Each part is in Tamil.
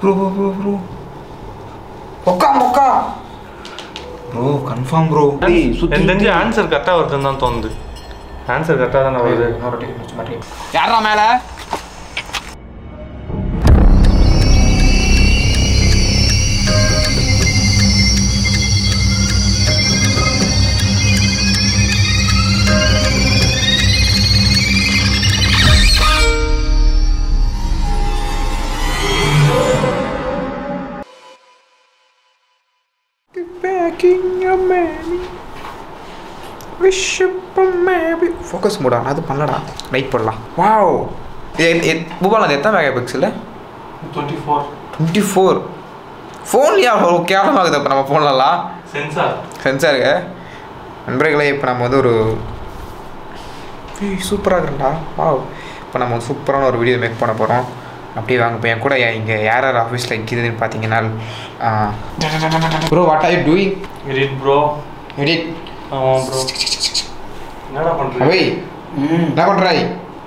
ப்ரோ ப்ரோ ப்ரோ ப்ரோ ஒக்கா மொக்கா ப்ரோ கன்ஃபார்ம் ப்ரோ எனக்கு தெரிஞ்சு ஆன்சர் கரெக்டாக வருதுன்னு தான் தோணுது ஆன்சர் கரெக்டாக தானே வருது யாரா மேல ஃபோக்கஸ் மூடா அது பண்ணலடா லைட் போடலாம் வாவ் மொபைல் அது எத்தனை mega pixel twenty four twenty four ஃபோன்லேயே அவ்வளோ கேவலமாகுது இப்போ நம்ம ஃபோன்லலாம் சென்சார் சென்சாருக்கு நண்பர்களே இப்போ நம்ம வந்து ஒரு சூப்பராக இருக்குண்டா வாவ் இப்போ நம்ம வந்து சூப்பரான ஒரு வீடியோ மேக் பண்ண போகிறோம் அப்படியே வாங்க இப்போ என் கூட இங்கே யார் யார் ஆஃபீஸில் இருக்குதுன்னு பார்த்தீங்கன்னா bro what are you doing edit bro edit ஆமாம் ப்ரோ என்னடா பண்ணுறீங்க அவை என்ன பண்ணுறாய்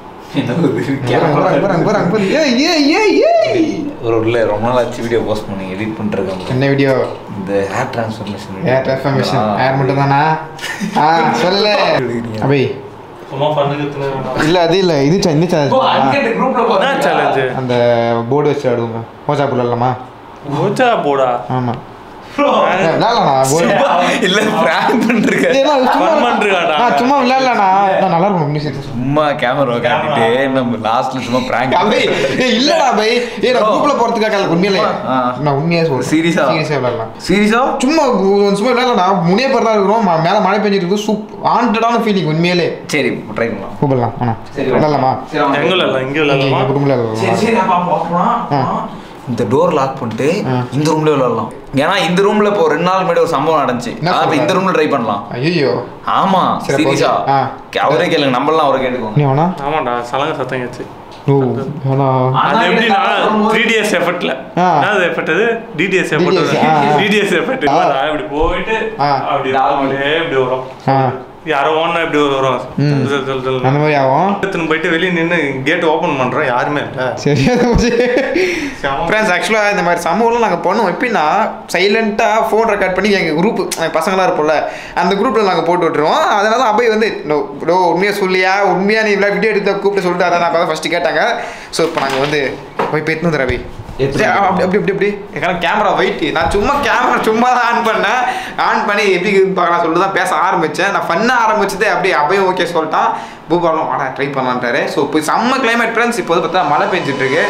ஏய் ஏய் ஏய் ஏய் ஒரு உள்ள ரொம்ப நாள் ஆச்சு வீடியோ போஸ்ட் பண்ணி எடிட் பண்ணிருக்கேன் என்ன வீடியோ இந்த hair transformation hair transformation hair மட்டும் தானா ஆ சொல்லு அபி சும்மா பண்ணுக்கு இல்லை அது இல்லை இது ச- இந்த சேனல் என்ன சேலஞ்சு அந்த போர்டு வச்சு ஆடுவோங்க மோஜா புல் இல்லாமா மூச்சா போடா ஆமாம் விளையாடலாண்ணா போர்டு இல்ல பிராங்க் பண்ணிருக்கேன் Fun பண்றியாடா? நான் சும்மா விளையாடலாண்ணா நான் நல்லா இருக்கும் நீ சேர்த்து சும்மா கேமரா காட்டிட்டு நம்ம லாஸ்ட்ல சும்மா பிராங்க் அபி ஏய் இல்லடா பை ஏய் நான் குரூப்ல போறதுக்காக இல்ல உண்மையிலே ஆ. நான் உண்மையா சொல்றேன் Serious ஆ? சீரியஸா விளையாடலாம் சீரியஸா சும்மா ஒரு சும்மா விளையாடலாம் முனே பேர் தான் இருக்கிறோம் ம- மேல மழை பெஞ்சிட்டு இருக்கு சூப் ஆண்டடான ஃபீலிங் உண்மையிலே சரி ட்ரை பண்ணலாம் கூப்பிடலாம் ஆனா சரி, விளையாடலாமா எங்க இல்லை இங்கே விளையாடலாமா குடும்பல இந்த டோர் லாக் பண்ணிட்டு ஆ. இந்த ரூம்ல விளையாடலாம் ஏன்னா இந்த ரூம்ல இப்போ ரெண்டு நாள் முன்னாடி ஒரு சம்பவம் நடந்துச்சு என்ன அதான் இப்ப சொல்ற? இந்த ரூம்ல ட்ரை பண்ணலாம் ஐயோ ஆமா சரி, அப்ப சீரியஸா okay. ஆ. அவரே கேளுங்க நம்மளாம் அவரை கேட்டுக்கோங்க நீ வேணா ஆமாண்டா சலங்க சத்தம் கேச்சு ஓ வேணா அது எப்படின்னா த்ரீ டிஎஸ் எஃபெக்ட்ல ஆ. என்னது எஃபெக்ட் அது டிடிஎஸ் எஃபெக்ட் DDS, ஆ, ஆ. டிடிஎஸ் எஃபெக்ட் ஆ. இப்படி போயிட்டு ஆ. அப்படி அப்படியே இப்படி வரும் ஆ யாரோ ஓனா இப்படி வரும் ம். ஜல் ஜல் ஜல். அந்த மாதிரி ஆகும் எடுத்துன்னு போயிட்டு வெளியே நின்று கேட் ஓபன் பண்றோம் யாருமே இல்ல சரியா போச்சு செம. ஃப்ரெண்ட்ஸ் ஆக்சுவலாக இந்த மாதிரி சம்பவம்லாம் நாங்கள் பண்ணுவோம் எப்படின்னா சைலண்ட்டாக ஃபோன் ரெக்கார்ட் பண்ணி எங்கள் குரூப் பசங்களாம் இருப்போம்ல அந்த குரூப்பில் நாங்கள் போட்டு விட்டுருவோம் அதனால தான் அபய் வந்து நோ ப்ரோ உண்மையாக சொல்லியா உண்மையாக நீ இவ்வளோ வீடியோ எடுத்து கூப்பிட்டு சொல்லிட்டு அதான் நான் அப்போ ஃபஸ்ட்டு கேட்டாங்க ஸோ இப்போ நாங்கள் வந்து போய் இப்போ எத்தனை ரவி எத்தனை சரி, அப்படி அப்படி அப்படி அப்படி ஏன்னா கேமரா வெயிட் நான் சும்மா கேமரா சும்மா தான் ஆன் பண்ணேன் ஆன் பண்ணி எப்படி இருக்குன்னு பார்க்கலாம் சொல்லிட்டு தான் பேச ஆரம்பித்தேன் நான் பண்ண ஆரம்பிச்சதே அப்படியே அப்பயும் ஓகே சொல்லிட்டான் பூபாலம் வாடா ட்ரை பண்ணலான்ட்டாரு ஸோ இப்போ செம்ம கிளைமேட் ஃப்ரெண்ட்ஸ் இப்போ வந்து பார்த்தா மழை பெஞ்சிட்டு இருக்கு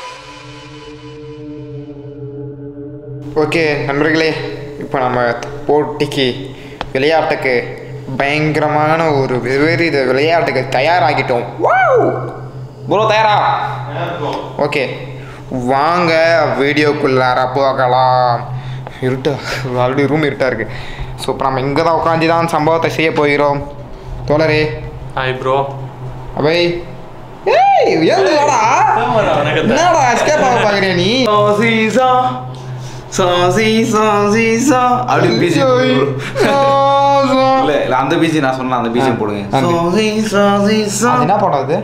ஓகே நண்பர்களே இப்போ நம்ம போட்டிக்கு விளையாட்டுக்கு பயங்கரமான ஒரு விபரீத விளையாட்டுக்கு தயாராகிட்டோம் வாவ் ப்ரோ தயாரா ஓகே வாங்க வீடியோக்குள்ளார போகலாம் இருட்டா ஆல்ரெடி ரூம் இருட்டா இருக்கு ஸோ இப்போ நம்ம இங்கே தான் உட்காந்து தான் சம்பவத்தை செய்ய போகிறோம் தோழரே ஹாய் ப்ரோ அவை ஏய் ஏந்து வாடா வணக்கத்தை. என்னடா எஸ்கேப் ஆக பார்க்குறியா நீ சாசிசா சாசிசா அப்படி பேசி இல்ல இல்ல அந்த பீஜி நான் சொன்ன அந்த பீஜி ஆ. போடுங்க அந்த- சாசி சாசிசா அது என்ன படம் அது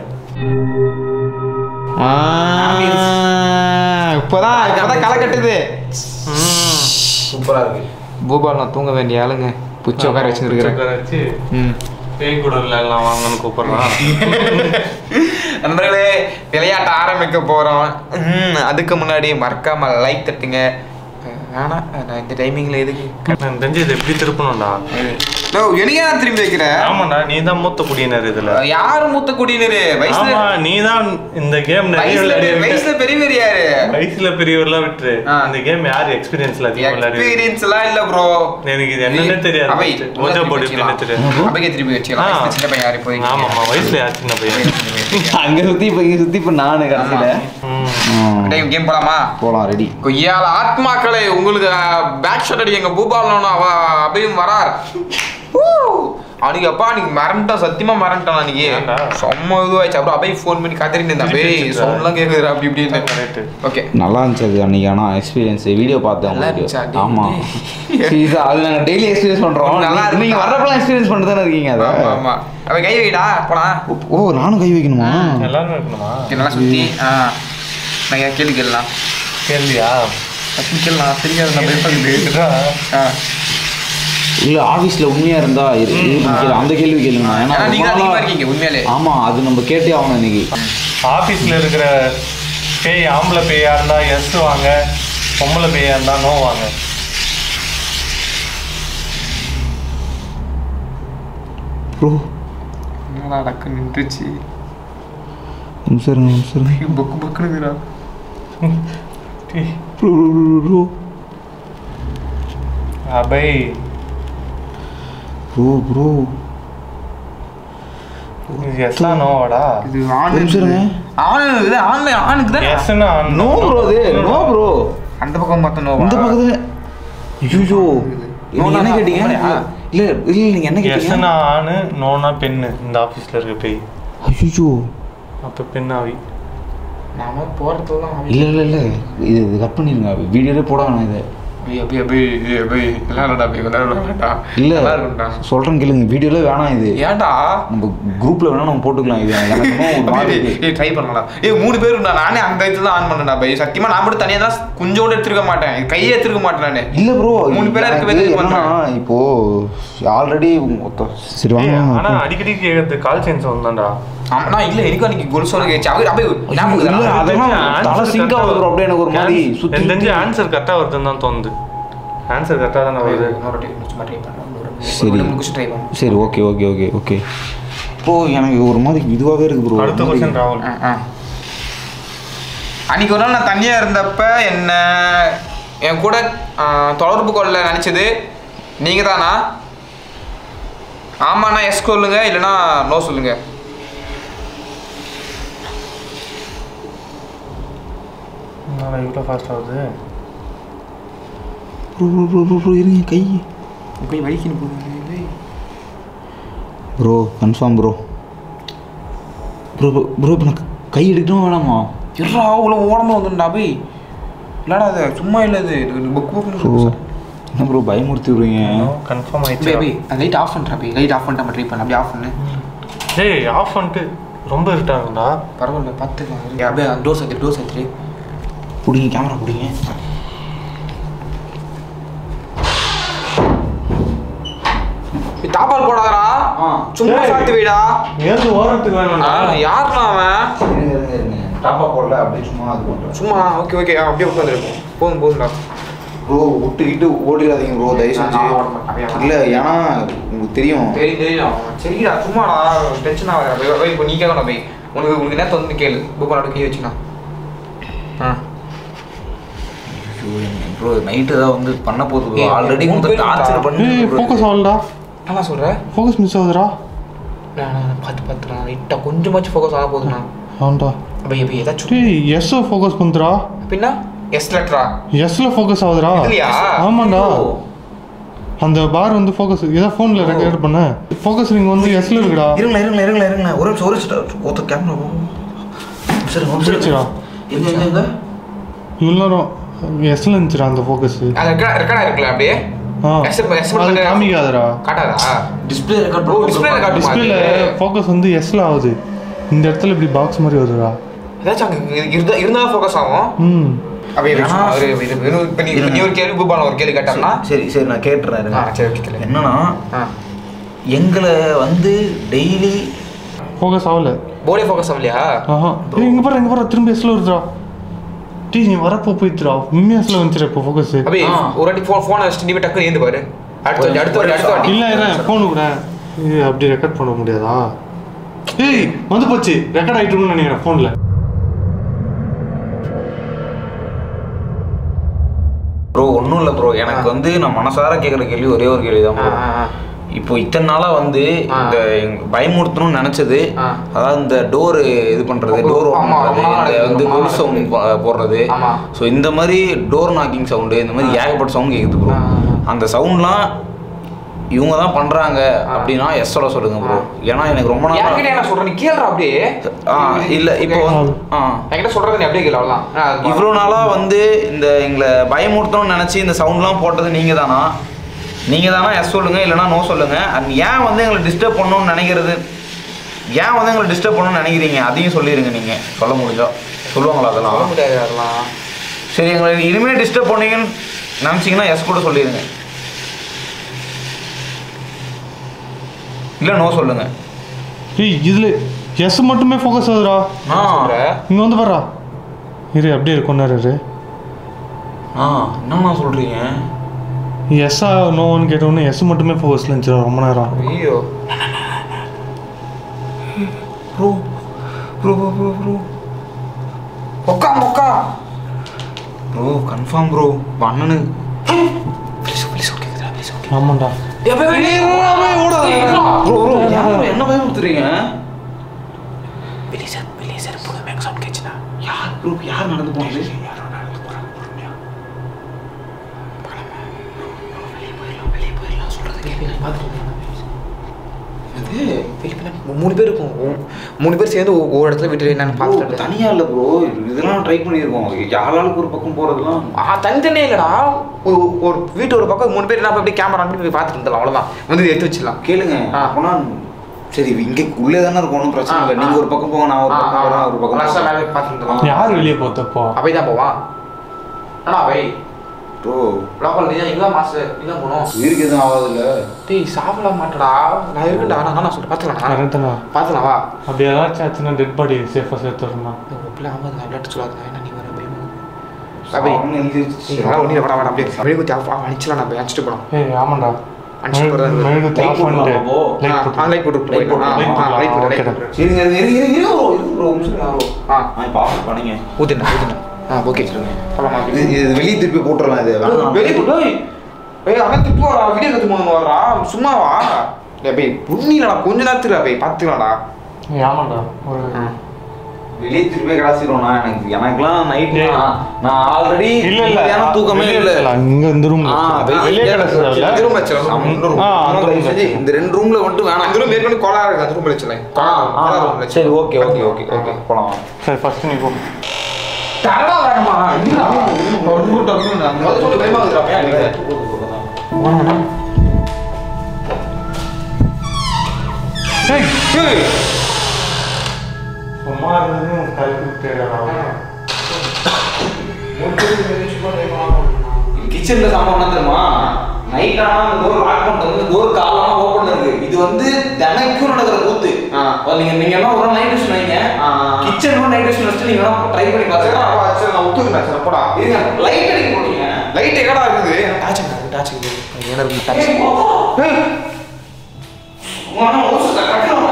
ஆ, இப்போதான் இப்போதான் களை கட்டுது சூப்பரா இருக்கு பூபால் நான் தூங்க வேண்டிய ஆளுங்க புச்சு உட்கார வச்சுருக்கிறேன் உட்கார வச்சு ம் பேய் கூட விளையாடலாம் வாங்கன்னு கூப்பிடுறான் நண்பர்களே விளையாட்ட ஆரம்பிக்க போகிறோம் அதுக்கு முன்னாடி மறக்காம லைக் தட்டுங்க ஆனால் நான் இந்த டைமிங்கில் எதுக்கு எனக்கு தெரிஞ்சு இது எப்படி திருப்பணும்டா நோ எனக்கு ஏன் திரும்பி வைக்கிறேன் ஆமாண்டா நீ தான் மூத்த குடியினர் இதுல யாரு மூத்த குடியினரு வயசுல ஆமா நீ தான் இந்த கேம் நிறைய வயசுல விளையாடி இருக்க. வயசுல பெரியவர் யாரு வயசுல பெரியவர்லாம் விட்டுரு ஆ. இந்த கேம் யார் எக்ஸ்பீரியன்ஸ்ல அதிகம் விளையாடி எக்ஸ்பீரியன்ஸ் எல்லாம் இல்ல ப்ரோ எனக்கு இது என்னன்னே தெரியாது அவை மோஜா போர்டு எப்படின்னு தெரியாது அவைக்கு திருப்பி வச்சுக்கலாம் ஆ. வயசுல சின்ன பையன் யாரு போய் ஆமாம்மா வயசுல யார் சின்ன பையன் அங்க சுத்தி இப்ப இங்க சுத்தி இப்ப நானு கடைசியில ம். கேம் போலாமா போலாம் ரெடி கொய்யால ஆத்மாக்களே உங்களுக்கு பேக் ஷாட் அடி எங்க பூபாலனும் அவ அபயம் வரார் ஊ! அன்னைக்கு அப்பா அன்னைக்கு மறந்துட்டோம் சத்தியமா மறந்துட்டோம் அன்னைக்கு ஏன்டா? செம்ம இதுவாயிடுச்சு அப்புறம் அபய் ஃபோன் பண்ணி கத்திரிட்டு இருந்தா திருப்பி அபய் வச்சுட்டா. சவுண்ட்லாம் கேக்குது அப்படி இப்படின்னு Correct. ஓகே நல்லா இருந்துச்சு அது அன்னைக்கு ஆனா எக்ஸ்பீரியன்ஸ் வீடியோ பார்த்தேன் நல்லா உங்களுக்கு. இருந்துச்சா? டேய், ஆமா டேய். சீரியஸா அது நாங்க டெய்லி எக்ஸ்பீரியன்ஸ் பண்றோம் நல்லா நல்லா இருக்கு. நீங்க வர்றப்பலாம் எக்ஸ்பீரியன்ஸ் பண்ணிட்டு தானே இருக்கீங்க ஆமா அதை ஆமா அவ கை வைடா போலாம் ஓ நானும் கை வைக்கணுமா எல்லாருமே இருக்கணுமா ஓகே, நல்லா சுத்தி ஆ நான் கேள்வி கேட்கலாம் கேள்வியா கேள்லாம் தெரியாது நம்ம எப்படி ஆ இல்ல ஆபீஸ்ல உண்மையா இருந்தா இது இது கேளு, அந்த கேள்வி கேளுங்க ஏன்னா ஏன்னா நீங்க ரொம்ப அதிகமா நாளா- இருக்கீங்க உண்மையாலே ஆமா அது நம்ம கேட்டே ஆகணும் இன்னைக்கு ஆஃபீஸில் இருக்கிற பேய் ஆம்பளை பேயா இருந்தா எஸ் வாங்க பொம்பளை பேயா இருந்தா நோ வாங்க ப்ரோ என்னடா டக்கு நின்றுச்சு நிமிஷம் இருங்க நிமிஷம் இருங்க புக்கு புக்குனுங்கிறா டேய், bro bro Abhay bro bro எஸ்ஸா நோவாடா இது ஆண் நிமிஷம் இருங்க ஆணு இது ஆண் ஆணுக்கு தான் எஸ்னா நோ ப்ரோ அது நோ ப்ரோ அந்த பக்கம் மட்டும் நோவா இந்த பக்கத்துல ஐயோ No, நீங்க no, என்ன no, கேட்டீங்க ஆ. இல்ல இல்ல நீங்க என்ன கேட்டீங்க எஸ்னா ஆணு நோனா பெண்ணு இந்த ஆஃபீஸில் இருக்க பேய் ஐயோ அப்போ பெண்ணாவி நாம போறதுல தான் இல்ல இல்ல இல்ல இது இது கட் பண்ணிருங்க வீடியோலே போட வேணாம் இது அபி அபி அபி அபி எல்லாம் இல்லடா அபி எல்லாம் இல்லடா இல்ல நல்லா இருக்கும்டா சொல்றேன் கேளுங்க வீடியோல வேணாம் இது ஏன்டா நம்ம குரூப்ல வேணா நம்ம போட்டுக்கலாம் இது எனக்கு என்னமோ ஒரு மாதிரி இருக்கு. ஏய் ட்ரை பண்ணலாம் ஏய் மூணு பேர் இருந்தா நானே அந்த இடத்துல ஆன் பண்ணேன்டா பை சத்தியமா நான் மட்டும் தனியா தான் கொஞ்சோண்டு எடுத்துருக்க மாட்டேன் கையே எடுத்துருக்க மாட்டேன் நானு இல்ல ப்ரோ மூணு பேரா இருக்கவே இது என்னன்னா இப்போ ஆல்ரெடி சரி ஏய், ஆனா வாங்க அடிக்கடி கேட்கறது கால் சென்ஸ் வந்தான்டா ஆமா நான் இல்ல எனக்கு அன்னைக்கு கோல் சொல்ல கேச்சு அவரு அப்படியே ஞாபகம் இல்ல, இருக்குதா? அதெல்லாம் தலை sync ஆகுது bro, அப்படியே எனக்கு ஒரு மாதிரி சுத்தி எனக்கு தெரிஞ்சு சுத்தி. ஆன்சர் கரெக்டாக வருதுன்னு தான் தோணுது ஆன்சர் கரெக்டாக தானே வருது இன்னொரு time சும்மா ட்ரை பண்ணலாம் சரி. சரி முடிச்சு ட்ரை பண்ணலாம் சரி okay okay okay okay bro எனக்கு ஒரு மாதிரி இதுவாகவே இருக்கு ப்ரோ அடுத்த கொஸ்டின் ராகுல் ஆ, ஆ. அன்னைக்கு ஒரு நாள் நான் தனியாக இருந்தப்ப என்ன என் கூட ஆ, தொடர்பு கொள்ள நினச்சது நீங்கள் தானா ஆமாண்ணா எஸ் சொல்லுங்க இல்லைன்னா நோ சொல்லுங்க என்னடா இவ்வளோ ஃபாஸ்ட் ஆகுது ப்ரோ ப்ரோ ப்ரோ ப்ரோ இருங்க கை போய் வலிக்கணும் போகுது bro confirm bro bro bro இப்போ நான் கை எடுக்கணும் வேணாமா இருறா அவ்வளோ ஓடணும் வந்துடா போய் இல்லடா அது சும்மா இல்லை அது புக் ப்ரோ புக் என்ன ப்ரோ பயமுறுத்தி விடுறீங்க கன்ஃபார்ம் பேபி ஆயிடுச்சு அந்த லைட் ஆஃப் பண்ணுறா போய் லைட் ஆஃப் பண்ணிட்டு ட்ரை பண்ண அப்படியே ஆஃப் பண்ணு டேய் ஆஃப் பண்ணிட்டு ரொம்ப இருட்டாகும்டா பரவாயில்ல பார்த்துக்கலாம் அப்படியே டோர் சேர்த்து டோர் சேர்த்துட்டு பிடிங்க கேமரா பிடிங்க தாப்பால் போடாதடா ஆ. சும்மா டேய். சாத்து வைடா ஏது ஓரத்துக்கு வேணும்டா யாருடா அவன் இருங்க இருங்க இருங்க டாப்பா போடல அப்படியே சும்மா அது பண்ணுறேன் சும்மா ஓகே ஓகே அப்படியே உட்காந்துருப்போம் போதும் போதும்டா ப்ரோ விட்டுக்கிட்டு ஓடிடாதீங்க ப்ரோ தயவு செஞ்சு நான் ஓட மாட்டேன். அப்படியே இல்லை ஏன்னா உங்களுக்கு தெரியும் தெரியும் தெரியும் சரிடா சும்மாடா டென்ஷன் ஆகாத போய் போய் இப்போ நீ கேட்கணும் போய் உனக்கு உனக்கு நேரத்தை வந்து கேளு புக் பண்ணாடு கை வச்சுனா ஆ ப்ரோ நைட்டு தான் வந்து பண்ண போகுது ப்ரோ ஏய், ஆல்ரெடி மூணு கொஞ்சம் பேர் டார்ச்சர் இருக்கா? பண்ணி ஏய் ஃபோக்கஸ் ஆகலடா என்ன சொல்கிற ஃபோக்கஸ் மிஸ் ஆகுதுடா நான் பார்த்து பார்த்துடா லைட்டாக கொஞ்சமாச்சும் ஃபோக்கஸ் ஆக போதுண்ணா ஆண்டா அப்போ எப்போ ஏதாச்சும் டேய் எஸ் ஃபோக்கஸ் பண்ணுறா பின்னா எஸ் லெட்டரா எஸ்ல ஃபோக்கஸ் ஆகுதுடா இதுலயா? ஆமாண்டா அந்த பார் வந்து ஃபோக்கஸ் ஏதோ ஃபோனில் ரெக்கார்ட் பண்ண ஃபோக்கஸ் ரிங் வந்து எஸ்ல இருக்குடா இருங்களா இருங்களா இருங்களா இருங்களா ஒரு நிமிஷம் ஒரு நிமிஷம் ஒருத்தர் கேமரா சரி ஒரு பிடிச்சிடா. நிமிஷம் எங்க எங்க எங்க இவ்வளோ நேரம் எஸ்ல இருந்துச்சுடா அந்த ஃபோக்கஸ் அது ரெக்கார்ட் ரெக்கார்டா இருக்குல்ல அப்படியே ஆ எஸ் எஸ் அது காமிக்காதடா காட்டாதா டிஸ்பிளே ரெக்கார்ட் ஓ, display record. டிஸ்பிளேல ஃபோக்கஸ் வந்து எஸ்ல ஆகுது இந்த இடத்துல இப்படி பாக்ஸ் மாதிரி வருதுடா ஏதாச்சும் அங்கே இருந்தா இருந்தாலும் ஃபோக்கஸ் ஆகும் ம் அப்படியே ஏன்னா- ஒரு இது வெறும் இப்போ நீ இப்ப நீ ஒரு கேள்வி புக் பண்ண ஒரு கேள்வி கேட்டோம்னா சரி சரி நான் கேட்டுறேன் ஆ இருங்க. சரி ஓகே கேளு என்னன்னா ஆ எங்களை வந்து டெய்லி ஃபோக்கஸ் ஆகல போர்டே ஃபோக்கஸ் ஆகலையா ஆஹா ஏய், இங்க பாரு இங்க பாரு திரும்பி எஸ்ல வருதுடா டீ நீ வரப்போ போயிட்டுடா உண்மையா எஸ்ல வந்துச்சுடா இப்போ ஃபோக்கஸ் அப்படியே ஆ. ஒரு வாட்டி ஃபோன் ஃபோனை வச்சுட்டு நீ டக்குனு ஏந்து பாரு அடுத்த வாட்டி அடுத்த வாட்டி அடுத்த வாட்டி இல்ல இல்ல ஃபோனு கூட ஏய், அப்படி ரெக்கார்ட் பண்ண முடியாதா ஏய் வந்து போச்சு ரெக்கார்ட் ஆயிட்டுன்னு நினைக்கிறேன் ஃபோன்ல ப்ரோ ஒன்றும் இல்லை ப்ரோ எனக்கு வந்து நான் மனசார கேட்குற கேள்வி ஒரே ஒரு கேள்வி தான் ஆ, ப்ரோ ஆ, ஆ. இப்போ இத்தனை நாளா வந்து ஆ. இந்த எங்க- பயமுறுத்தணும்னு நினைச்சது ஆ. அதாவது இந்த டோர் இது பண்றது டோர் ஆமா, ஓப்பன் பண்றது ஆமா, இந்த வந்து ஆமா, கொலு சவுண்ட் போடுறது ஆமா. ஸோ இந்த மாதிரி டோர் நாக்கிங் சவுண்டு இந்த மாதிரி ஏகப்பட்ட சவுண்ட் கேட்குது ப்ரோ ஆ, ஆ, ஆ. அந்த சவுண்ட்லாம் இவங்க தான் பண்றாங்க அப்படின்னா எஸ் சொல்ல சொல்லுங்க ப்ரோ ஏன்னா எனக்கு ரொம்ப என்கிட்ட நாள் என்ன சொல்ற நீ கேளுடா அப்படியே ஆ இல்ல இப்போ வந்து ஆ என்கிட்ட சொல்றது நீ அப்படியே கேளு அவ்வளவுதான் ஆ, அது இவ்வளோ நாளாக வந்து இந்த எங்களை பயமுறுத்தணும்னு நினச்சி இந்த சவுண்ட்லாம் போட்டது நீங்கள் தானா நீங்கள் தானா எஸ் சொல்லுங்கள் இல்லைனா நோ சொல்லுங்கள் அது ஏன் வந்து எங்களை டிஸ்டர்ப் பண்ணணும்னு நினைக்கிறது ஏன் வந்து எங்களை டிஸ்டர்ப் பண்ணணும்னு நினைக்கிறீங்க அதையும் சொல்லிடுங்க நீங்கள் சொல்ல முடிஞ்சா சொல்லுவாங்களா சொல்ல அதெல்லாம் முடியாது அதெல்லாம் சரி எங்களை இனிமேல் டிஸ்டர்ப் பண்ணீங்கன்னு நினச்சிங்கன்னா எஸ் கூட சொல்லிடுங்க இல்லை நோ சொல்லுங்க ஏய் இதில் எஸ் மட்டுமே ஃபோக்கஸ் ஆகுதுடா ஆ இங்கே வந்து பாரா இரு அப்படியே இருக்கும் இரு ஆ என்னண்ணா சொல்கிறீங்க எஸ்ஸா நோன்னு கேட்டோன்னே எஸ் மட்டுமே ஃபோக்கஸில் இருந்துச்சு ரொம்ப நேரம் ஐயோ bro bro bro bro bro மொக்கா மொக்கா ப்ரோ கன்ஃபார்ம் ப்ரோ அண்ணனு ஆமாண்டா ப்ரோ ப்ரோ என்ன பயம் கொடுத்துறீங்க யார் ப்ரோ யார் நடந்து போனது மூணு பேர் இருக்கும் ஒ- மூணு பேர் சேர்ந்து ஒ- ஒரு இடத்துல விட்டு என்னன்னு ப்ரோ பார்த்துட்டு தனியா இல்ல ப்ரோ இதெல்லாம் ட்ரை பண்ணியிருக்கோம் யாராளுக்கு ஒரு பக்கம் போறதெல்லாம் ஆ தனித்தனியே இல்லடா ஒரு ஒரு வீட்டு ஒரு பக்கம் மூணு பேர் என்ன அப்படியே கேமரா அனுப்பி போய் பார்த்துட்டு இருந்தலாம் அவ்வளோதான் வந்து எடுத்து வச்சிடலாம் கேளுங்க ஆ. அப்போனா சரி இங்க உள்ளே தானே இருக்கும் ஒன்றும் பிரச்சனை இல்லை ஆ, நீங்க ஆ. ஒரு பக்கம் போங்க நான் ஒரு பக்கம் போறேன் ஒரு பக்கம் லாஸ்ட்டாக போறேன். மேலே பார்த்துட்டு இருந்தலாம் யார் வெளியே போத்தப்போ அவை தான் போவான் அண்ணா அவை ப்ரோ லோக்கல் நீ தான் இங்கே மாஸ்டர் நீ தான் போகணும் உயிருக்கு எதுவும் ஆகாது இல்ல டேய் சாப்பிட மாட்டடா நான் இருக்கேன்டா நான் நான் சொல்லிட்டு பார்த்துக்கலாம் கரெக்டுண்ணா பார்த்துக்கலாம் வா அப்படி ஏதாச்சும் ஆச்சுன்னா டெட் பாடி சேஃபாக சேர்த்துடணும் பிள்ளை ஆமாம் நான் விளையாட்டு சொல்லாது என்ன நீ வர பயமா அவை அவை நீங்களா ஒன்றும் வேணா வேணா அப்படியே அப்படியே குத்தி ஆஃப் அடிச்சலாம் நம்ம அடிச்சுட்டு போகலாம் ஏய் ஆமாண்டா அடிச்சுட்டு போகிறது மெழுகுத்தி Light ஆஃப் பண்ணிட்டு போடலாமா போ? லைட் போட்டு லைட் போட்டு Light போட்டு, லைட் light போட்டு லைட் போட்டு ஓகேடா. லைட் போட்டு இருங்க இருங்க இருங்க இருங்க ப்ரோ இருங்க ப்ரோ ஒரு நிமிஷம் ப்ரோ ஆ ஆ இப்போ ஆஃப் பண்ணுங்க ஊத்துண்ணா ஊத்துண்ணா ஆ ஓகே சொல்லுங்க போலாமா இது இது வெளியே திருப்பி போட்டுறலாம் இது வேணாம். வெளியே போட்டு ஏய் அவன் திட்டு வரா வீடியோ கத்து போகணும் வரா சும்மாவா டேய் பை புண்ணிலடா கொஞ்ச நேரத்துல பை பார்த்துக்கலாம்டா ஏய் ஆமாண்டா ஒரு வெளியே திருப்பி கிடாசிடுவோம்னா எனக்கு எனக்குலாம் நைட் ஏய். நான் ஆல்ரெடி இல்ல இல்ல தூக்கமே வெளியே இல்லை வச்சலாம். இங்க இந்த ரூம்ல ஆ, வச்சலாம். வெளியே வெளியே கிடச்சதுல இந்த ரூம் வச்சிடலாம் ஆமா, இந்த room. ஆ, அந்த ஆமா, room சரி, வச்சிடலாம். இந்த ரெண்டு ரூம்ல மட்டும் வேணாம் அந்த ரூம் ஏற்கனவே கோலா இருக்கு அந்த ரூம் வச்சிடலாம் கோலா கோலா ரூம் சரி ஓகே ஓகே ஓகே ஓகே போலாம் சரி ஃபர்ஸ்ட் நீ போ தரடா வேணுமா என்னடா முதல்ல சொல்லு பயமா இருக்குடா பையன் ஏய் ஏய் சும்மா இருந்தது கல்வி தேடா கிச்சன்ல சாமான் என்ன தெரியுமா நைட் ஆனா அந்த டோர் லாக் பண்ணிட்டு வந்து டோர் காலமா ஓபன் இருக்கு இது வந்து தினைக்கும் நடக்கிற கூத்து ஆ. அப்ப நீங்க நீங்க என்ன ஒரு நைட் டியூஷன் வைங்க ஆ. கிச்சன் நைட் டியூஷன் வச்சு நீங்க ட்ரை பண்ணி சரி பாருங்க அப்பா, சரி நான் ஒத்துக்கிறேன் சரி போடா இருங்க லைட் அடிக்க போறீங்க லைட் எங்கடா இருக்குது டாச் எங்க டாச் இது என்ன இருக்கு டாச் உங்க அண்ணா ஓசு கட்டணும்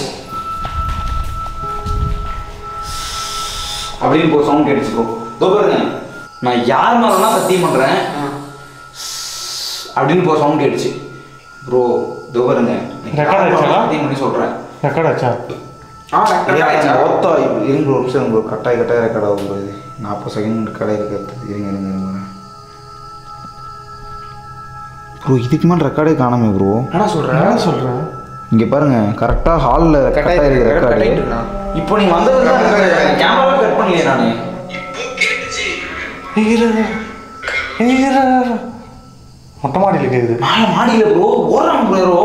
அப்படின்னு இப்போ சவுண்ட் கேட்டுச்சுக்கோ இதோ பாருங்க நான் யார் மேலாம் சத்தியம் பண்றேன் அப்படின்னு இப்போ சவுண்ட் கேட்டுச்சு ப்ரோ இதோ பாருங்க நீங்க Record யார் மேல ஆச்சா? சத்தியம் பண்ணி சொல்றேன் ரெக்கார்ட் ஆச்சா ஆ கரெக்டா ஆயிடுச்சா ஓத்தா இருங்க ஒரு நிமிஷம் ப்ரோ கட்டாய் கட்டாய் ரெக்கார்ட் ஆகும் ப்ரோ இது நாற்பது செகண்ட் கடை இருக்கிறது இருங்க இருங்க இருங்க ப்ரோ இதுக்கு மேலே ரெக்கார்டே காணாமே ப்ரோ என்ன சொல்ற என்ன சொல்ற இங்க பாருங்க கரெக்டா ஹால்ல Cut கட் ஆயிருக்கு, ஆயிருக்கு cut ரெக்கார்டு ஆயிட்டுண்ணா. இப்போ நீ வந்தது கேமரா கட் பண்ணலையே நானு ஏய், இரு, இரு. ஏய், இரு, இரு, இரு. மொட்டை மாடியில் கேக்குது மேல மாடியில ப்ரோ ஓடுறாங்க ப்ரோ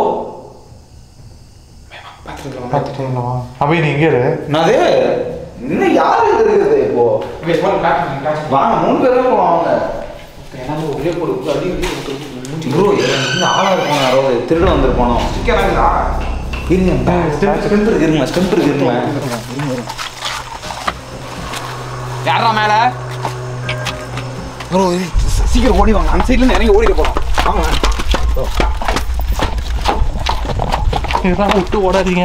பார்த்துட்டீங்களா அப்படியே நீ இங்கே இரு என்னது இன்னும் யாரு இது இருக்குது இப்போ வாங்க மூணு பேரும் போலாம் வாங்க ப்ரோ இந்த ஆளா இருப்பாங்க யாராவது திருட வந்திருப்பானோ இருங்க ஸ்டெம்ப் ஸ்டெம்ப் இருக்கு இருங்க ஸ்டெம்ப் இருக்கு இருங்க யாரா மேல ப்ரோ சீக்கிரம் ஓடி வாங்க அந்த சைடுல இறங்கி ஓடிட்டு போலாம் வாங்க இதெல்லாம் விட்டு ஓடாதீங்க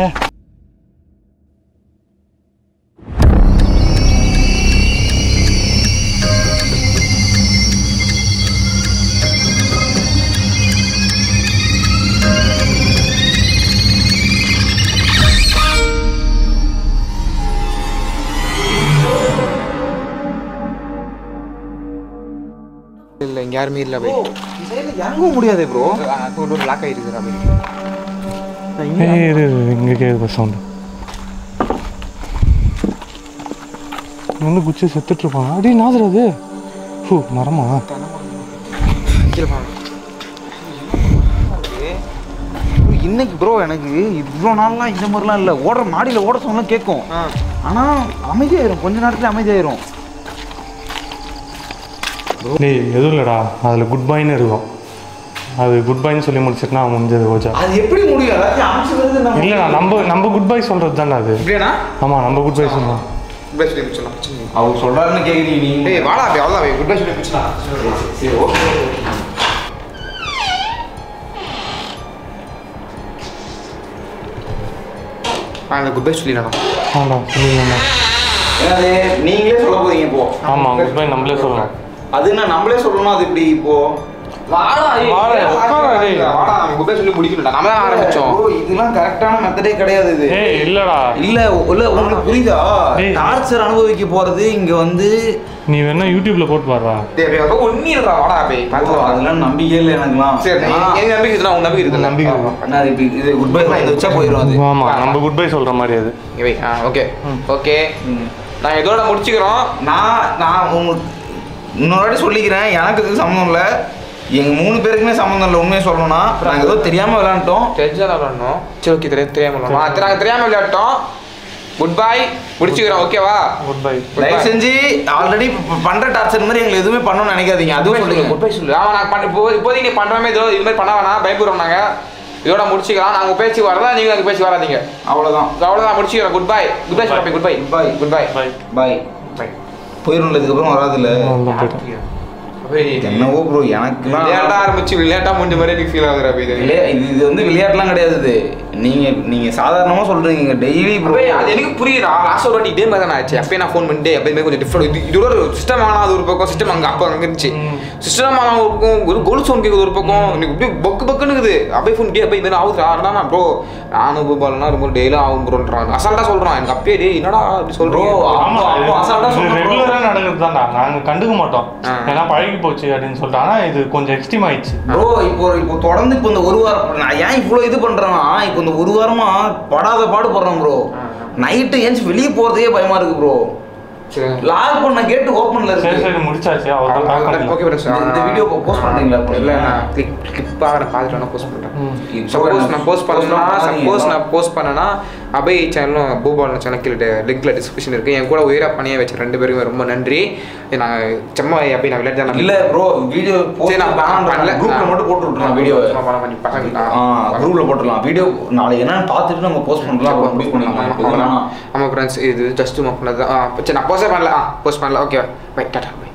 இல்ல இங்க யாருமே இல்ல பை இந்த சைடுல இறங்க முடியாது ப்ரோ ஒரு லாக் ஆயிருக்குறா பை ஏய் இரு இரு, இங்கே கேட்குது சவுண்டு வந்து குச்சி செத்துட்டு இருப்பாங்க அடி நாதுரா அது ஹூ மரமா கீழே பாரு இன்னைக்கு ப்ரோ எனக்கு இவ்வளோ நாள்லாம் இந்த மாதிரிலாம் இல்லை ஓடுற மாடியில் ஓட சொன்னாலும் கேட்கும் ஆ ஆனால் அமைதியாயிரும் கொஞ்ச நேரத்துல அமைதியாயிரும் டேய் எதுவும் இல்லைடா அதில் குட் பைன்னு இருக்கும் அது குட் பைன்னு சொல்லி முடிச்சிட்டுனா முடிஞ்சது ஓஜா அது எப்படி முடியும் எல்லாத்தையும் அனுப்பிச்சு நம்ம இல்லைடா நம்ம நம்ம குட் பை சொல்கிறது தானே அது இப்படியாண்ணா ஆமாம் நம்ம குட் பை சொல்லலாம் குட் பை சொல்லி முடிச்சிடலாம் அவர் சொல்றாருன்னு கேக்குறீங்க நீங்க டேய் வாடா அப்படி அவ்வளோதான் குட் பை சொல்லி முடிச்சிடலாம் சரி ஓகே ஆ இந்த குட் பை சொல்லிடலாம் ஆமாம் சொல்லுங்கண்ணா என்னது நீங்களே சொல்ல போறீங்க இப்போ ஆமாம் குட் பை நம்மளே சொல்லலாம் அது என்ன நம்மளே சொல்லணும் அது இப்படி இப்போ வாடா ஏய், வாடா, வாடா, உட்காரு, டேய். வாடா நம்ம குட் பை சொல்லி முடிக்கணும்டா நம்ம தான் ஆரம்பிச்சோம் bro, இதெல்லாம் கரெக்டான மெத்தடே கிடையாது இது ஏய் இல்லைடா இல்ல இல்ல உங்களுக்கு புரியுதா டேய். டார்ச்சர் அனுபவிக்க போறது இங்க வந்து நீ வேணா யூடியூப்ல போட்டு பாடுறா டேய் அப்படியே அப்போ ஒண்ணி இருக்கா வாடா அப்படியே bro, பார்த்துக்கலாம் அதெல்லாம் நம்பிக்கை இல்லை எனக்குலாம் சரி நான் என் நம்பிக்கை இருக்குதுன்னா உன் நம்பிக்கை இருக்குது நம்பிக்கை இருக்கு. என்ன இது இப்படி இது குட் பை வந்து வச்சா போயிடும் அது ஆமாம் நம்ம குட் பை சொல்கிற மாதிரி அது வை ஆ ஓகே ஓகே ம். நாங்கள் இதோட முடிச்சுக்கிறோம் நான் நான் உங்களுக்கு இன்னொரு வாட்டி சொல்லிக்கிறேன் எனக்கு இதுக்கு சம்மந்தம் இல்லை எங்க மூணு பேருக்குமே சம்மந்தம் இல்லை உண்மையை சொல்லணும்னா நாங்கள் ஏதோ தெரியாம விளையாண்டோம் தெரிஞ்சா விளாடணும் சரி ஓகே தெரியாது தெரியாம விளாடணும் ஆ நாங்கள் தெரியாம விளையாட்டோம் குட் பை முடிச்சுக்கிறோம் ஓகேவா குட் பை தயவு செஞ்சு ஆல்ரெடி பண்ற டார்ச்சர் மாதிரி எங்களை எதுவுமே பண்ணணும்னு நினைக்காதீங்க அதுவும் சொல்லுங்க குட் பை சொல்லு ஆமா நான் பண்ண இப்போ இப்போதைக்கு நீ பண்ணுறமே இதோ இது மாதிரி பண்ண வேணாம் பயப்படுறோம் நாங்கள் இதோட முடிச்சுக்கலாம் நாங்கள் பேச்சு வரதா நீங்கள் அங்கே பேச்சு வராதீங்க அவ்வளோதான் அவ்வளோதான் முடிச்சுக்கிறோம் குட் பை குட் பை சொல்லுங்க goodbye Bye. Goodbye bye bye bye போயிடும் இதுக்கப்புறம் வராதுல்ல போயிட்டேன் என்னவோ ப்ரோ எனக்குலாம் விளையாட்டா ஆரம்பிச்சு விளையாட்டா முடிஞ்ச மாதிரி எனக்கு ஃபீல் ஆகுது ரவி இது விளையா- இது இது வந்து விளையாட்டுலாம் கிடையாது இது நீங்க நீங்க சாதாரணமா சொல்றீங்க டெய்லி ப்ரோ அப்பவே அது எனக்கு புரியுதா லாஸ்ட் ஒரு வாட்டி இதே மாதிரி தான் ஆச்சு அப்பயே நான் ஃபோன் பண்ணிட்டு அப்பயே கொஞ்சம் டிஃப்ரெண்ட் இது இதோட ஒரு சிஸ்டம் வாங்கினா அது ஒரு பக்கம் சிஸ்டம் அங்கே அப்போ அங்கே இருந்துச்சு சிஸ்டம் வாங்கினா ஒரு பக்கம் ஒரு கோல் சவுண்ட் கேட்குது ஒரு பக்கம் எனக்கு அப்படியே பக்கு பக்குன்னு இருக்குது அப்படியே ஃபோன் டே அப்போ இது ஆகுது ஆனா ப்ரோ நானும் பூபாலனா ரொம்ப டெய்லியும் ஆகும் ப்ரோன்றான் அசால்ட்டா சொல்றான் எனக்கு அப்பயே டே என்னடா அப்படி Bro, சொல்றோம் ஆமா, அப்போ அசால்ட்டா சொன்ன bro. ரெகுலரா நடக்கிறது தான்டா நாங்க கண்டுக்க மாட்டோம் ஆ. ஏன்னா பழகி போச்சு அப்படின்னு சொல்லிட்டு ஆனா இது கொஞ்சம் எக்ஸ்ட்ரீம் ஆயிடுச்சு ப்ரோ இப்போ இப்போ தொடர்ந்து இப்போ இந்த ஒரு வாரம் நான் ஏன் இவ்வளோ இது பண்றேன்னா இப்போ இந்த ஒரு வாரமா படாத பாடு படுறேன் ப்ரோ நைட்டு ஏஞ்சி வெளியே போறதுக்கே பயமா இருக்கு ப்ரோ சரி லாக் பண்ண கேட்டு ஓப்பன்ல சரி இருக்கு சரி முடிச்சாச்சு அவ்வளோதான் பார்க்க ஓகே முடியல. பிரதர் இந்த- இந்த video post பண்றீங்களா இப்போ? இல்ல நான் கிளிக் கிளிக் ஆகிறேன் பார்த்துட்டு நான் போஸ்ட் பண்றேன் ம். சப்போஸ் நான் போஸ்ட் பண்ணனா பண்ணாதீங்க. சப்போஸ் நான் போஸ்ட் பண்ணனா அபய் சேனலும் பூபாலன் சேனல் கீழே லிங்க்ல டிஸ்கிரிப்ஷன் இருக்கு என் கூட உயிரா பணியை வச்ச ரெண்டு பேருமே ரொம்ப நன்றி நான் சும்மா அப்படி நான் விளையாட்டு தான் இல்ல ப்ரோ வீடியோ சரி, நான் பண்ணல. குரூப்ல மட்டும் போட்டு விட்டுறேன் வீடியோ பசங்க ஆ குரூப்ல போட்டுடலாம் வீடியோ நாளைக்கு என்னன்னு பார்த்துட்டு நம்ம போஸ்ட் பண்ணலாம் அப்புறம் முடிவு பண்ணிக்கலாம் இப்போ இதெல்லாம் ஆமாம் ஃப்ரெண்ட்ஸ் இது ஜஸ்ட் பண்ணது தான் ஆ, சரி நான் போஸ்டே பண்ணல ஆ போஸ்ட் பண்ணல ஓகே பை டாட்டா